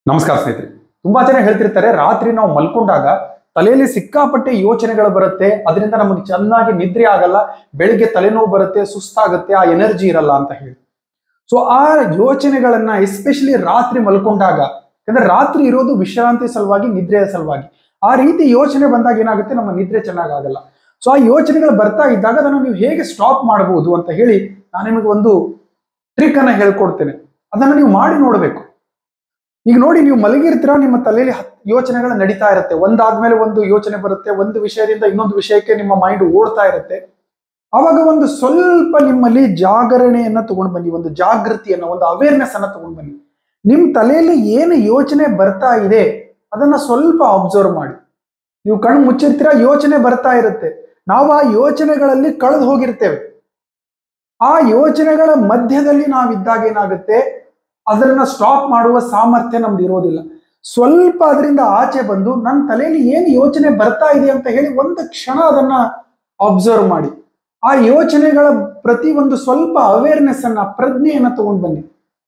ನಮಸ್ಕಾರ ಸ್ನೇಹಿತರೆ ತುಂಬಾ ಜನ ಹೇಳ್ತಿರ್ತಾರೆ ರಾತ್ರಿ ನಾವು ಮಲ್ಕೊಂಡಾಗ ತಲೆಯಲ್ಲಿ ಸಿಕ್ಕಾಪಟ್ಟೆ ಯೋಚನೆಗಳು ಬರುತ್ತೆ ಅದರಿಂದ ನಮಗೆ ಚೆನ್ನಾಗಿ ನಿದ್ರೆ ಆಗಲ್ಲ ಬೆಳಿಗ್ಗೆ ತಲೆನೋವು ಬರುತ್ತೆ ಸುಸ್ತಾಗುತ್ತೆ ಆ ಎನರ್ಜಿ ಇರಲ್ಲ ಅಂತ ಹೇಳಿ ಸೊ ಆ ಯೋಚನೆಗಳನ್ನ ಎಸ್ಪೆಷಲಿ ರಾತ್ರಿ ಮಲ್ಕೊಂಡಾಗ ಯಾಕಂದ್ರೆ ರಾತ್ರಿ ಇರೋದು ವಿಶ್ರಾಂತಿ ಸಲುವಾಗಿ ನಿದ್ರೆಯ ಸಲುವಾಗಿ ಆ ರೀತಿ ಯೋಚನೆ ಬಂದಾಗ ಏನಾಗುತ್ತೆ ನಮ್ಮ ನಿದ್ರೆ ಚೆನ್ನಾಗಾಗಲ್ಲ ಸೊ ಆ ಯೋಚನೆಗಳು ಬರ್ತಾ ಇದ್ದಾಗ ಅದನ್ನು ನೀವು ಹೇಗೆ ಸ್ಟಾಪ್ ಮಾಡಬಹುದು ಅಂತ ಹೇಳಿ ನಾನು ನಿಮಗೆ ಒಂದು ಟ್ರಿಕ್ ಅನ್ನ ಹೇಳ್ಕೊಡ್ತೇನೆ ಅದನ್ನು ನೀವು ಮಾಡಿ ನೋಡಬೇಕು ಈಗ ನೋಡಿ ನೀವು ಮಲಗಿರ್ತೀರಾ ನಿಮ್ಮ ತಲೆಯಲ್ಲಿ ಹತ್ ಯೋಚನೆಗಳು ನಡೀತಾ ಇರುತ್ತೆ ಒಂದಾದ್ಮೇಲೆ ಒಂದು ಯೋಚನೆ ಬರುತ್ತೆ ಒಂದು ವಿಷಯದಿಂದ ಇನ್ನೊಂದು ವಿಷಯಕ್ಕೆ ನಿಮ್ಮ ಮೈಂಡ್ ಓಡ್ತಾ ಇರುತ್ತೆ ಆವಾಗ ಒಂದು ಸ್ವಲ್ಪ ನಿಮ್ಮಲ್ಲಿ ಜಾಗರಣೆಯನ್ನ ತಗೊಂಡು ಬನ್ನಿ ಒಂದು ಜಾಗೃತಿಯನ್ನ ಒಂದು ಅವೇರ್ನೆಸ್ ಅನ್ನ ತಗೊಂಡು ಬನ್ನಿ ನಿಮ್ ತಲೆಯಲ್ಲಿ ಏನು ಯೋಚನೆ ಬರ್ತಾ ಇದೆ ಅದನ್ನ ಸ್ವಲ್ಪ ಅಬ್ಸರ್ವ್ ಮಾಡಿ ನೀವು ಕಣ್ಣು ಮುಚ್ಚಿರ್ತೀರಾ ಯೋಚನೆ ಬರ್ತಾ ಇರುತ್ತೆ ನಾವು ಆ ಯೋಚನೆಗಳಲ್ಲಿ ಕಳೆದು ಹೋಗಿರ್ತೇವೆ ಆ ಯೋಚನೆಗಳ ಮಧ್ಯದಲ್ಲಿ ನಾವಿದ್ದಾಗ ಏನಾಗುತ್ತೆ ಅದನ್ನ ಸ್ಟಾಪ್ ಮಾಡುವ ಸಾಮರ್ಥ್ಯ ನಮ್ದು ಇರೋದಿಲ್ಲ ಸ್ವಲ್ಪ ಅದರಿಂದ ಆಚೆ ಬಂದು ನನ್ನ ತಲೆಯಲ್ಲಿ ಏನು ಯೋಚನೆ ಬರ್ತಾ ಇದೆ ಅಂತ ಹೇಳಿ ಒಂದು ಕ್ಷಣ ಅದನ್ನ ಅಬ್ಸರ್ವ್ ಮಾಡಿ ಆ ಯೋಚನೆಗಳ ಪ್ರತಿ ಒಂದು ಸ್ವಲ್ಪ ಅವೇರ್ನೆಸ್ ಅನ್ನ ಪ್ರಜ್ಞೆಯನ್ನ ತಗೊಂಡು ಬನ್ನಿ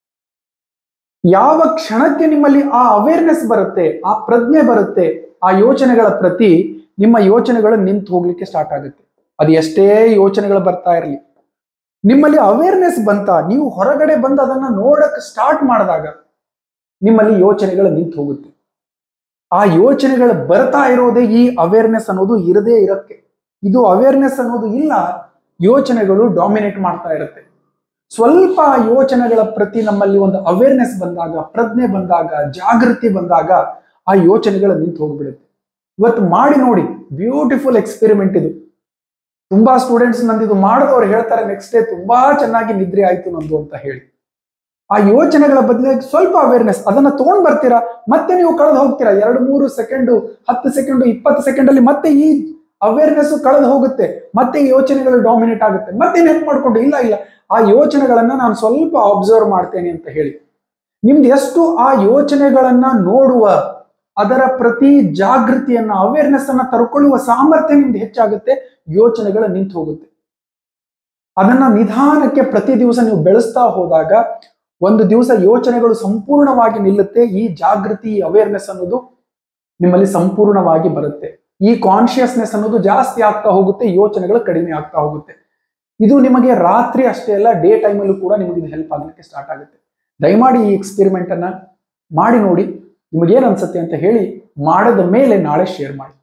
ಯಾವ ಕ್ಷಣಕ್ಕೆ ನಿಮ್ಮಲ್ಲಿ ಆ ಅವೇರ್ನೆಸ್ ಬರುತ್ತೆ ಆ ಪ್ರಜ್ಞೆ ಬರುತ್ತೆ ಆ ಯೋಚನೆಗಳ ಪ್ರತಿ ನಿಮ್ಮ ಯೋಚನೆಗಳು ನಿಂತು ಹೋಗ್ಲಿಕ್ಕೆ ಸ್ಟಾರ್ಟ್ ಆಗುತ್ತೆ ಅದು ಎಷ್ಟೇ ಯೋಚನೆಗಳು ಬರ್ತಾ ಇರಲಿ ನಿಮ್ಮಲ್ಲಿ ಅವೇರ್ನೆಸ್ ಬಂತ ನೀವು ಹೊರಗಡೆ ಬಂದು ಅದನ್ನ ನೋಡಕ್ ಸ್ಟಾರ್ಟ್ ಮಾಡಿದಾಗ ನಿಮ್ಮಲ್ಲಿ ಯೋಚನೆಗಳು ನಿಂತು ಹೋಗುತ್ತೆ ಆ ಯೋಚನೆಗಳು ಬರ್ತಾ ಇರೋದೇ ಈ ಅವೇರ್ನೆಸ್ ಅನ್ನೋದು ಇರದೇ ಇರಕ್ಕೆ ಇದು ಅವೇರ್ನೆಸ್ ಅನ್ನೋದು ಇಲ್ಲ ಯೋಚನೆಗಳು ಡಾಮಿನೇಟ್ ಮಾಡ್ತಾ ಇರುತ್ತೆ ಸ್ವಲ್ಪ ಆ ಯೋಚನೆಗಳ ಪ್ರತಿ ನಮ್ಮಲ್ಲಿ ಒಂದು ಅವೇರ್ನೆಸ್ ಬಂದಾಗ ಪ್ರಜ್ಞೆ ಬಂದಾಗ ಜಾಗೃತಿ ಬಂದಾಗ ಆ ಯೋಚನೆಗಳು ನಿಂತು ಹೋಗ್ಬಿಡುತ್ತೆ ಇವತ್ತು ಮಾಡಿ ನೋಡಿ ಬ್ಯೂಟಿಫುಲ್ ಎಕ್ಸ್ಪೆರಿಮೆಂಟ್ ಇದು ತುಂಬಾ ಸ್ಟೂಡೆಂಟ್ಸ್ ನಂದು ಇದು ಮಾಡಿದವ್ರು ಹೇಳ್ತಾರೆ ನೆಕ್ಸ್ಟ್ ಡೇ ತುಂಬಾ ಚೆನ್ನಾಗಿ ನಿದ್ರೆ ಆಯ್ತು ನಂದು ಅಂತ ಹೇಳಿ ಆ ಯೋಚನೆಗಳ ಬದಲಾಗಿ ಸ್ವಲ್ಪ ಅವೇರ್ನೆಸ್ ಅದನ್ನ ತಗೊಂಡ್ ಬರ್ತೀರಾ ಮತ್ತೆ ನೀವು ಕಳೆದು ಹೋಗ್ತೀರಾ ಎರಡು ಮೂರು ಸೆಕೆಂಡು ಹತ್ತು ಸೆಕೆಂಡು ಇಪ್ಪತ್ತು ಸೆಕೆಂಡ್ ಅಲ್ಲಿ ಮತ್ತೆ ಈ ಅವೇರ್ನೆಸ್ ಕಳೆದು ಹೋಗುತ್ತೆ ಮತ್ತೆ ಈ ಯೋಚನೆಗಳು ಡಾಮಿನೇಟ್ ಆಗುತ್ತೆ ಮತ್ತೆ ನೆನ್ಪು ಮಾಡ್ಕೊಂಡು ಇಲ್ಲ ಇಲ್ಲ ಆ ಯೋಚನೆಗಳನ್ನ ನಾನು ಸ್ವಲ್ಪ ಅಬ್ಸರ್ವ್ ಮಾಡ್ತೇನೆ ಅಂತ ಹೇಳಿ ನಿಮ್ದು ಎಷ್ಟು ಆ ಯೋಚನೆಗಳನ್ನ ನೋಡುವ ಅದರ ಪ್ರತಿ ಜಾಗೃತಿಯನ್ನ ಅವೇರ್ನೆಸ್ ಅನ್ನ ತರ್ಕೊಳ್ಳುವ ಸಾಮರ್ಥ್ಯ ನಿಮ್ದು ಹೆಚ್ಚಾಗುತ್ತೆ ಯೋಚನೆಗಳು ನಿಂತು ಹೋಗುತ್ತೆ ಅದನ್ನ ನಿಧಾನಕ್ಕೆ ಪ್ರತಿ ದಿವಸ ನೀವು ಬೆಳೆಸ್ತಾ ಹೋದಾಗ ಒಂದು ದಿವಸ ಯೋಚನೆಗಳು ಸಂಪೂರ್ಣವಾಗಿ ನಿಲ್ಲುತ್ತೆ ಈ ಜಾಗೃತಿ ಅವೇರ್ನೆಸ್ ಅನ್ನೋದು ನಿಮ್ಮಲ್ಲಿ ಸಂಪೂರ್ಣವಾಗಿ ಬರುತ್ತೆ ಈ ಕಾನ್ಶಿಯಸ್ನೆಸ್ ಅನ್ನೋದು ಜಾಸ್ತಿ ಆಗ್ತಾ ಹೋಗುತ್ತೆ ಯೋಚನೆಗಳು ಕಡಿಮೆ ಆಗ್ತಾ ಹೋಗುತ್ತೆ ಇದು ನಿಮಗೆ ರಾತ್ರಿ ಅಷ್ಟೇ ಅಲ್ಲ ಡೇ ಟೈಮಲ್ಲೂ ಕೂಡ ನಿಮಗೆ ಇದು ಹೆಲ್ಪ್ ಆಗಲಿಕ್ಕೆ ಸ್ಟಾರ್ಟ್ ಆಗುತ್ತೆ ದಯಮಾಡಿ ಈ ಎಕ್ಸ್ಪೆರಿಮೆಂಟ್ ಅನ್ನ ಮಾಡಿ ನೋಡಿ ನಿಮಗೇನು ಅನ್ಸುತ್ತೆ ಅಂತ ಹೇಳಿ ಮಾಡದ ಮೇಲೆ ನಾಳೆ ಶೇರ್ ಮಾಡಿ